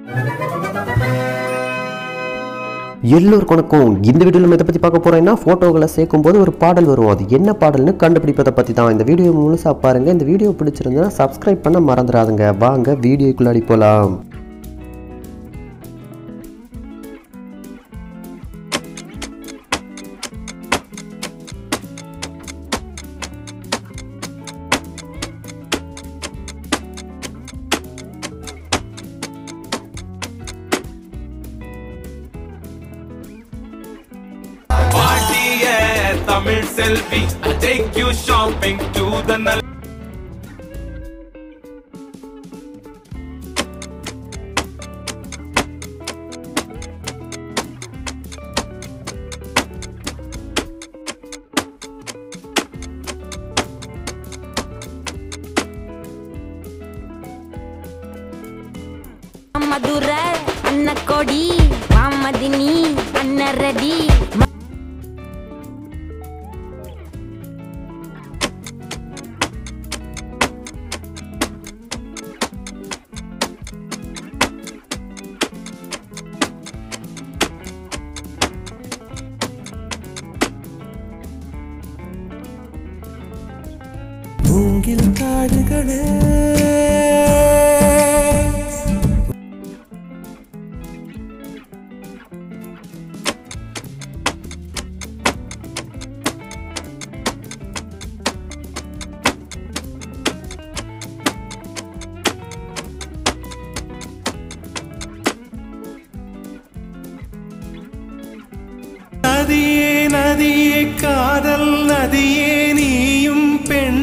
எல்லோருக்கும் வணக்கம் இந்த வீடியோவில் நம்ம இதை பற்றி பார்க்க போகிறோம்னா ஃபோட்டோகளை சேர்க்கும் போது ஒரு பாடல் வரும் அது என்ன பாடல்னு கண்டுபிடிப்பதை பற்றி தான் இந்த வீடியோ முழுசாக பாருங்கள் இந்த வீடியோ பிடிச்சிருந்தா சப்ஸ்கிரைப் பண்ண மறந்துடாதுங்க வாங்க வீடியோக்குள்ளாடி போகலாம் பாட்டிய தமிழ் செல்வி I take you shopping to the நல் மதுர அன்னக்கொடி மாமதினி அன்னரடி மூங்கில் காடுகளே நதியே நதியே காதல் நதியே நீயும் பெண்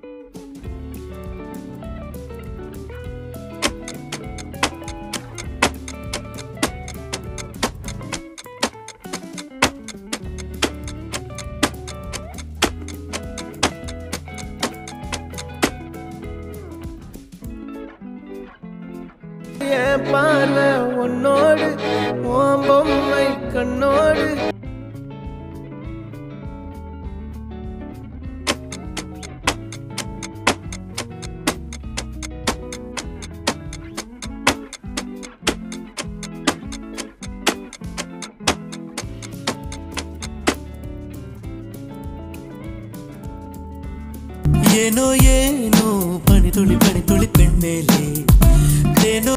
என் பார்வை உன்னோடு உன் பொம்மை கண்ணோடு ಏನೋ ಏನೋ ಪಣಿ ತುಳಿ ಪಣಿ ತುಳಿ ಪೆಣ್ಮೇಲೆ ಏನೋ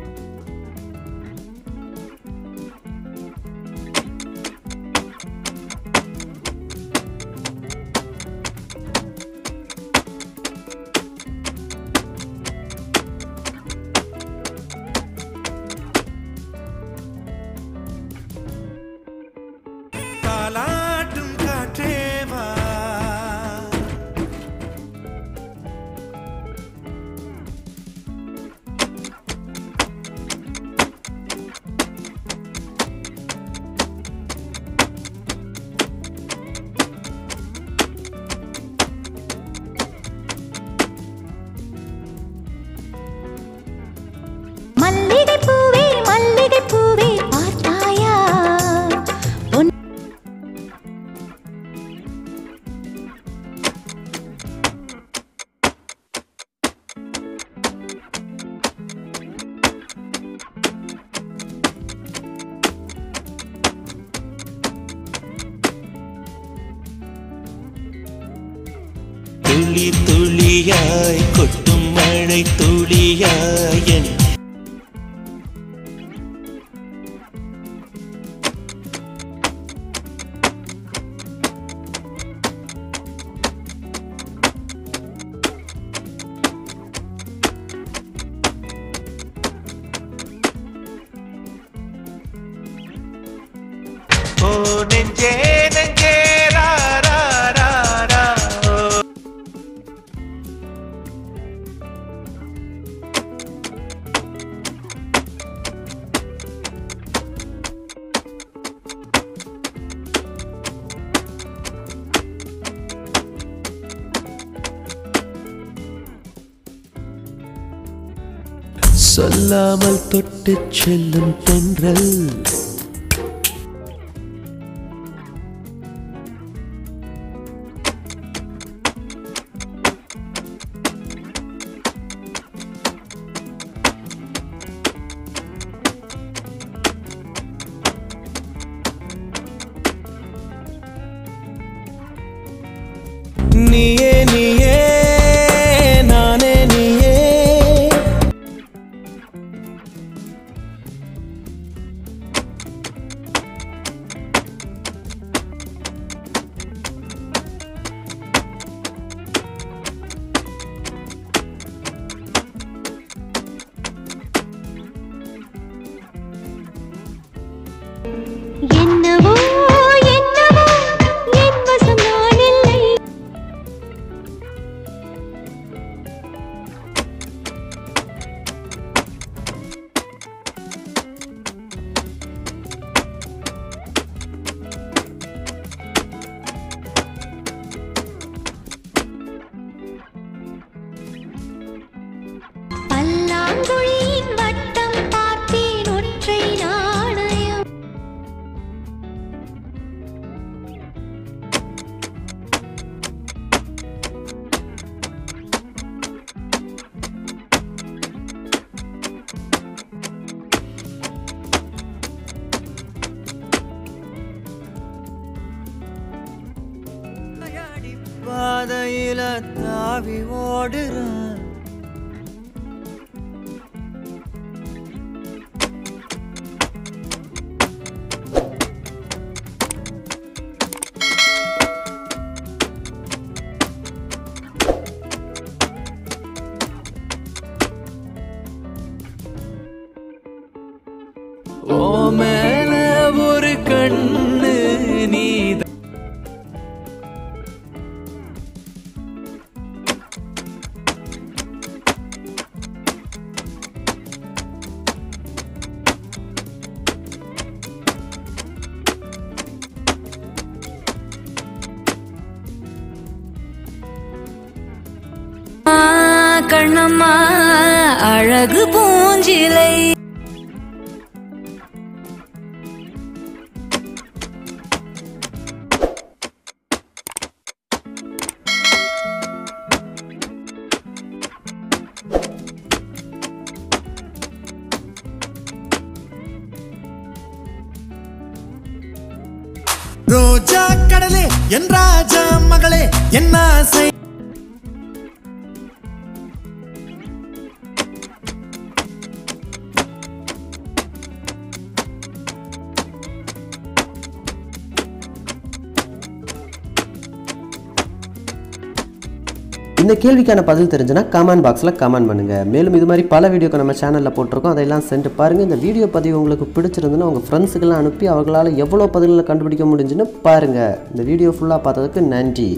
தாலாட்டும் காற்றேவா மல்லிகை பூவே மல்லிகை பூவே பார்த்தாயா உன் துளி துளியாய் கொட்டும் மழை துளியாய் என் ஓ நெஞ்சே நெஞ்சே ரா ரா ரா ரா ஓ சொல்லாமல் தொட்டு செல்லும் தென்றல் என்னவோ என்னவோ என் வசம் நான் இல்லை பல்லாங்குழியின் வட்டம் பார்த்தேன் ஒற்றை நாணயம் பாதையில தாவி ஓடுறான் ஓ மேல ஒரு கண்ணு நீதான் கண்ணம்மா அழகு பூஞ்சிலை ரோஜா கடலே என் ராஜா மகளே என்ன ஆசை இந்த கேள்விக்கான பதில் தெரிஞ்சுன்னா கமெண்ட் பாக்ஸில் கமெண்ட் பண்ணுங்கள் மேலும் இது மாதிரி பல வீடியோக்கு நம்ம சேனலில் போட்டிருக்கோம் அதையெல்லாம் சென்று பாருங்கள் இந்த வீடியோ பதிவு உங்களுக்கு பிடிச்சிருந்துன்னா உங்கள் ஃப்ரெண்ட்ஸுக்கெல்லாம் அனுப்பி அவங்களால எவ்வளோ பதில்களை கண்டுபிடிக்க முடிஞ்சுன்னு பாருங்கள் இந்த வீடியோ ஃபுல்லாக பார்த்ததுக்கு நன்றி